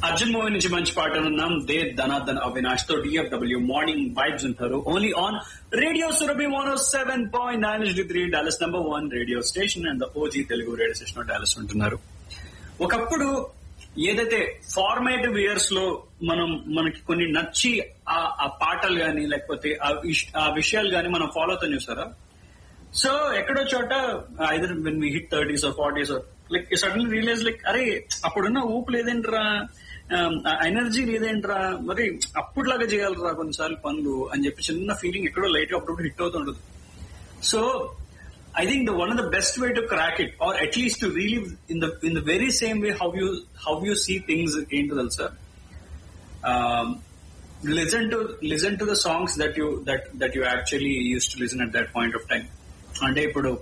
Arjun movie నుంచి మంచి పాట ఉన్నాం దే ధనాధన్ అవినాష్ తో డిఎఫ్డబ్ల్యూ మార్నింగ్ వైబ్స్ ఉంటారు only on radio Surabhi one seven point nine three Dallas number one radio station and OG Telugu radio station Dallas ఉంటున్నారు ఒకప్పుడు ఏదైతే ఫార్మేటివ్ ఇయర్స్ లో మనం మనకి కొన్ని నచ్చి ఆ ఆ పాటలు గాని లేకపోతే ఆ ఇష్- ఆ విషయాలు గాని మనం ఫాలో అవుతాం చూసారా సో ఎక్కడో చోట either when me hit thirties or forties like suddenly realize like అరే అప్పుడున్న ఊపు లేదేంట్రా ఎనర్జీ లేదేంట్రా మరి అప్పుడులాగా చేయాలరా కొన్నిసార్లు పనులు అని చెప్పి చిన్న ఫీలింగ్ ఎక్కడో లైట్ గా అప్పుడప్పుడు హిట్ అవుతుండదు so I think the one of the best way to crack it, or at least to relive in the in the very same way how you how you see things into the sir. Um, listen to listen to the songs that you that that you actually used to listen at that point of time. అంటే ఇప్పుడు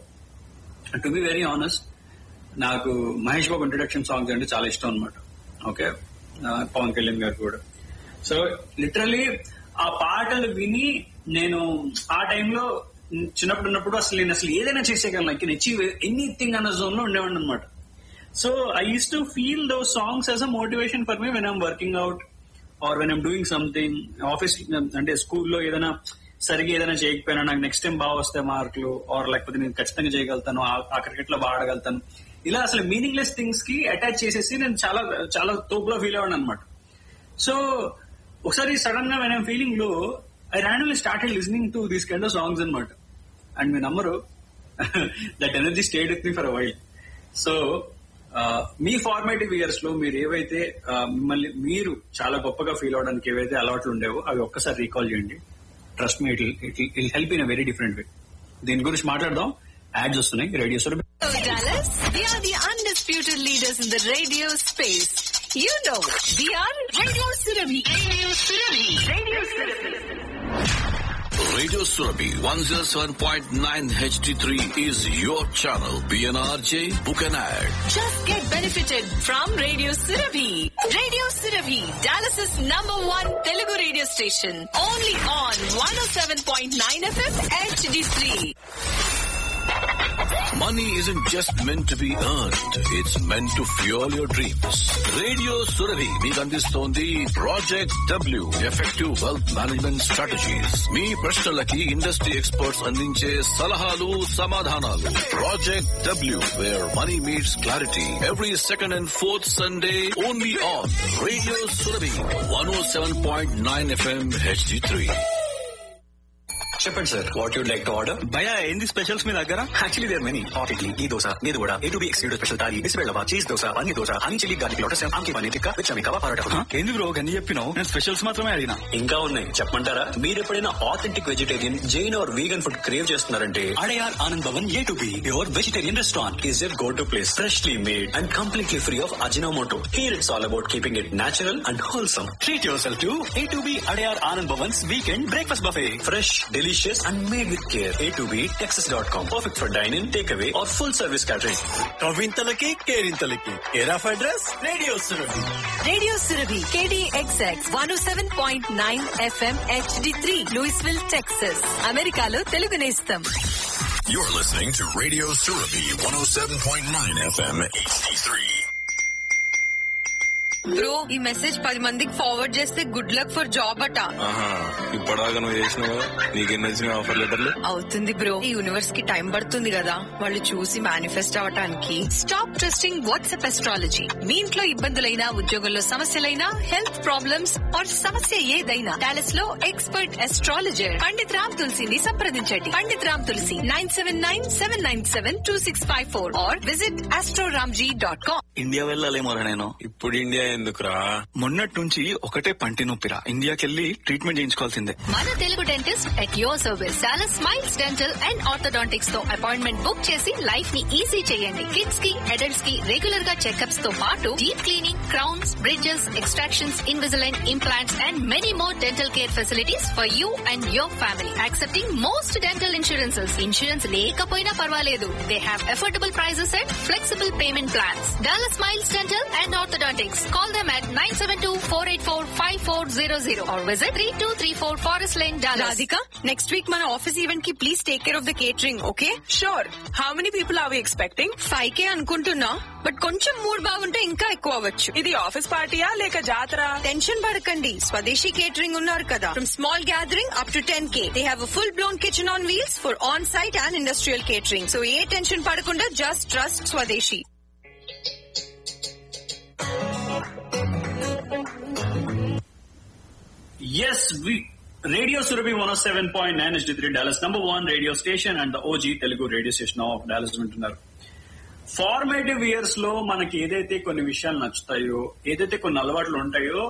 to be very honest నాకు మహేష్ బాబు introduction songs అంటే చాలా ఇష్టం అనమాట okay Pawan Kalyan గారు కూడా so literally ఆ పాటలు విని నేను ఆ టైంలో చిన్నప్పుడు ఉన్నప్పుడు అసలు నేను అసలు ఏదైనా చేసేయగలను ఐ కెన్ అచీవ్ ఎనీథింగ్ అన్న జోన్ లో ఉండేవాడిని అనమాట so I use to feel those songs as a motivation for me when I'm working out or when I'm doing something office అంటే స్కూల్లో ఏదైనా సరిగా ఏదైనా చేయకపోయినా నాకు నెక్స్ట్ టైం బాగా వస్తాయి మార్కులు ఆర్ లేకపోతే నేను ఖచ్చితంగా చేయగలుగుతాను ఆ- ఆ క్రికెట్ లో బాగా ఆడగలుగుతాను ఇలా అసలు మీనింగ్లెస్ థింగ్స్ కి అటాచ్ చేసేసి నేను చాలా చాలా తోపులో ఫీల్ అవ్వను అనమాట సో ఒకసారి సడన్ గా వెన్ ఐమ్ ఫీలింగ్ లో I randomly started listening to these kind of songs అనమాట అండ్ మీ నమ్మరు that energy stayed with me for while so మీ ఫార్మేటివ్ ఇయర్స్ లో మీరు ఏవైతే uh, మిమ్మల్ని మీరు చాలా గొప్పగా ఫీల్ అవడానికి ఏవైతే అలవాట్లు ఉండేవో అవి ఒక్కసారి రీకాల్ చేయండి trust me it it help in a very different way దీని గురించి మాట్లాడదాం యాడ్స్ వస్తున్నాయి radio Surabhi Hello, Dallas. We are the undisputed leaders in the radio space. You know, we are Radio Surabhi. Radio Surabhi. Radio Surabhi. Radio Surabhi 107.9 HD3 is your channel. PNRJ, book an ad. Just get benefited from Radio Surabhi. Radio Surabhi, Dallas's number one Telugu radio station. Only on 107.9 FM HD3. Money isn't just meant to be earned. It's meant to fuel your dreams. Radio Surabhi మీకు అందిస్తోంది project W effective wealth management strategies మీ ప్రశ్నలకి industry experts అందించే సలహాలు సమాధానాలు project W where money meets clarity every second and fourth Sunday only on radio Surabhi one O seven point nine FM HD three చెప్పండి sir what you'd like to order భయ ఏంది specials మీ దగ్గర actually there many hot idli ఈ దోశ మీరు కూడా A to B exclude special thali బిస్బెల్లవా cheese dosa paneer dosa honey chilli garlic lotus ఆమ్కి పన్నీర్ టిక్కా విచ్ అమికవా పరోటా హ? ఏంది బ్రో గన్ని చెప్పినావు నేను స్పెషల్స్ మాత్రమే అడిగినా ఇంకా ఉన్నాయి చెప్పమంటారా మీరు ఎప్పుడైనా authentic vegetarian Jain or vegan food crave చేస్తున్నారంటే Adyar Anand Bhavan A to B your vegetarian restaurant is your go to place freshly made and completely free of Ajinomoto here it's all about keeping it natural and wholesome treat yourself to A to B Adyar Anand Bhavan's weekend breakfast buffet fresh delicious and made with care A to B Texas dot com perfect for dyne in take away or full service catering కవింతలకి కేరింతలకి care of address radio Surabhi Radio Surabhi, KDXX 107.9 FM HD3, Louisville, Texas. అమెరికాలో తెలుగు నేస్తం You're listening to Radio Surabhi 107.9 FM HD3. Bro ఈ message పది మందికి forward చేస్తే good luck for job అట ఆహా ఇప్పటిదాకా నువ్వు చేసినావు నీకెన్ని వచ్చినాయి ఆఫర్ లెటర్లు అవుతుంది బ్రో ఈ యూనివర్స్ కి టైం పడుతుంది కదా వాళ్ళు చూసి మేనిఫెస్ట్ అవటానికి స్టాప్ ట్రస్టింగ్ వాట్సాప్ ఎస్ట్రాలజీ మీ ఇంట్లో ఇబ్బందులైనా ఉద్యోగంలో సమస్యలైనా హెల్త్ ప్రాబ్లమ్స్ ఆర్ సమస్య ఏదైనా డాలస్ లో ఎక్స్పర్ట్ ఎస్ట్రాలజర్ పండిత్ రామ్ తులసిని సంప్రదించండి Pandit Ram Tulsi nine seven nine seven nine seven two six five four or visit Astroramji dot com India వెళ్ళాలేమోరా నేను ఇప్పుడు ఇండియా ఎందుకురా మొన్నటి నుంచి ఒకటే పంటి నొప్పిరా ఇండియాకెళ్ళి ట్రీట్మెంట్ చేయించుకోవాల్సిందే మన Telugu dentist at your service Dallas Smiles Dental and Orthodontics తో అపాయింట్మెంట్ బుక్ చేసి లైఫ్ ని ఈజీ చేయండి కిడ్స్ కి అడల్ట్స్ కి రెగ్యులర్ గా చెకప్స్ తో పాటు deep cleaning crowns bridges extractions Invisalign implants and many more dental care facilities for you and your family accepting most dental insurances insurance లేకపోయినా పర్వాలేదు they have affordable prices and flexible payment plans Dallas Smiles Dental and Orthodontics Call them at 972-484-5400 or visit 3234 Forest Lane, Dallas. Radhika, next week మన office event కి please take care of the catering okay sure. How many people are we expecting? Five K అనుకుంటున్నా but కొంచెం mood బాగుంటే ఇంకా ఎక్కువ అవ్వచ్చు ఇది office పార్టీయా లేక జాతర టెన్షన్ పడకండి స్వదేశీ కేటరింగ్ ఉన్నారు కదా from small gathering up to ten K they have full blown kitchen on wheels for on site and industrial catering so ఏ టెన్షన్ పడకుండా just trust Swadeshi Yes, we Radio Surabhi 107.9 HD3 Dallas number one radio station and the OG Telugu radio station of Dallas వింటున్నారు formative years లో మనకి ఏదైతే కొన్ని విషయాలు నచ్చుతాయో ఏదైతే కొన్ని అలవాట్లు ఉంటాయో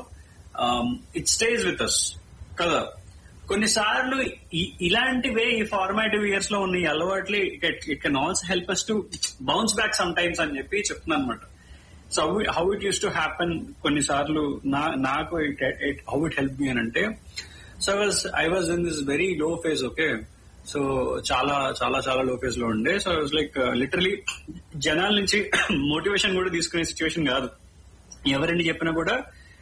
ఇట్ స్టేజ్ విత్ అస్ కదా కొన్నిసార్లు ఈ- ఇలాంటివే ఈ ఫార్మేటివ్ ఇయర్స్ లో ఉన్న ఈ అలవాట్లు it can also help us to bounce back sometimes అని చెప్పి చెప్తున్నాను అనమాట so how it use to happen కొన్నిసార్లు నా నాకు హౌ ఇట్ హెల్ప్ మీ అని అంటే so was I was in this very low phase okay so చాలా చాలా చాలా లో ఫేజ్ లో ఉండే సో వాజ్ లైక్ లిటరలీ జనాల నుంచి మోటివేషన్ కూడా తీసుకునే సిచ్యువేషన్ కాదు ఎవరండి చెప్పినా కూడా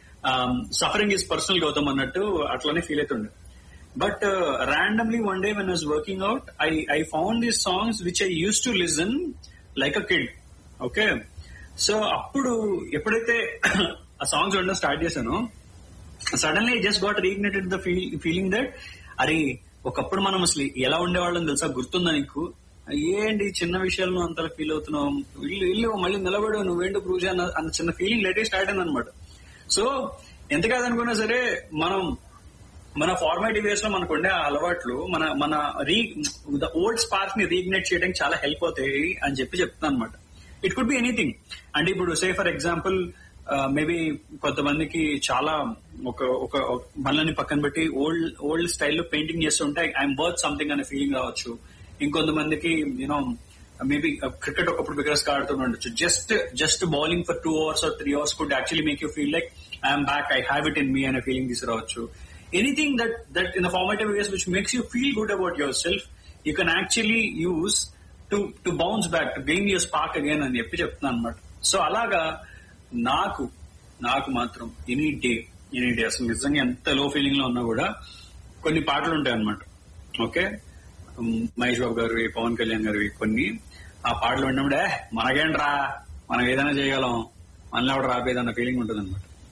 సఫరింగ్ ఇస్ పర్సనల్ గౌతమ్ అన్నట్టు అట్లానే ఫీల్ అవుతుండే but randomly one day when was working out I I found these songs which I use to listen like a kid okay so అప్పుడు ఎప్పుడైతే ఆ సాంగ్స్ వినడం స్టార్ట్ చేశానో suddenly just got reignited the feeling that అరే ఒకప్పుడు మనం అసలు ఎలా ఉండేవాళ్ళని తెలుసా గుర్తుందా నీకు ఏంటి చిన్న విషయాలను అంతలా ఫీల్ అవుతున్నావు ఇల్లు ఇల్లు మళ్ళీ నిలబడు నువ్వేంటో ప్రూవ్ చేయన్న అన్న చిన్న ఫీలింగ్ లేటే స్టార్ట్ అయింది అనమాట సో ఎంత కాదనుకున్నా సరే మనం మన ఫార్మాటివ్ వేస్ లో మనకు ఉండే ఆ అలవాట్లు మన మన రీ ద ఓల్డ్ స్పార్క్ ని రీగ్నేట్ చేయడానికి చాలా హెల్ప్ అవుతాయి అని చెప్పి చెప్తున్నాను అనమాట ఇట్ కుడ్ బి ఎనీథింగ్ అంటే ఇప్పుడు సే ఫర్ ఎగ్జాంపుల్ మేబీ కొంతమందికి చాలా ఒక ఒక మనల్ని పక్కన పెట్టి ఓల్డ్ ఓల్డ్ స్టైల్లో పెయింటింగ్ చేస్తుంటే ఐఎమ్ వర్త్ సంథింగ్ అనే ఫీలింగ్ రావచ్చు ఇంకొంతమందికి యూనో మేబీ క్రికెట్ ఒకప్పుడు బిగ్గరస్ గా ఆడుతూ ఉండొచ్చు just just bowling for two hours or three hours could actually make you feel like I'm back I have it in me అనే ఫీలింగ్ తీసుకురావచ్చు anything that that in formative ways which makes you feel good about yourself you can actually use to to bounce back to gain your spark again అని చెప్పి చెప్తున్నాను అనమాట so అలాగా నాకు నాకు మాత్రం ఎనీ డే ఎనీ డే అసలు నిజంగా ఎంత లో ఫీలింగ్ లో ఉన్నా కూడా కొన్ని పాటలు ఉంటాయి అనమాట ఓకే ఉమ్, మహేష్ బాబు గారు పవన్ కళ్యాణ్ గారు కొన్ని ఆ పాటలు విన్నప్పుడే మనకేంట్రా మనం ఏదైనా చేయగలం మనలో ఎవడు రాబేదన్న ఫీలింగ్ ఉంటుంది అనమాట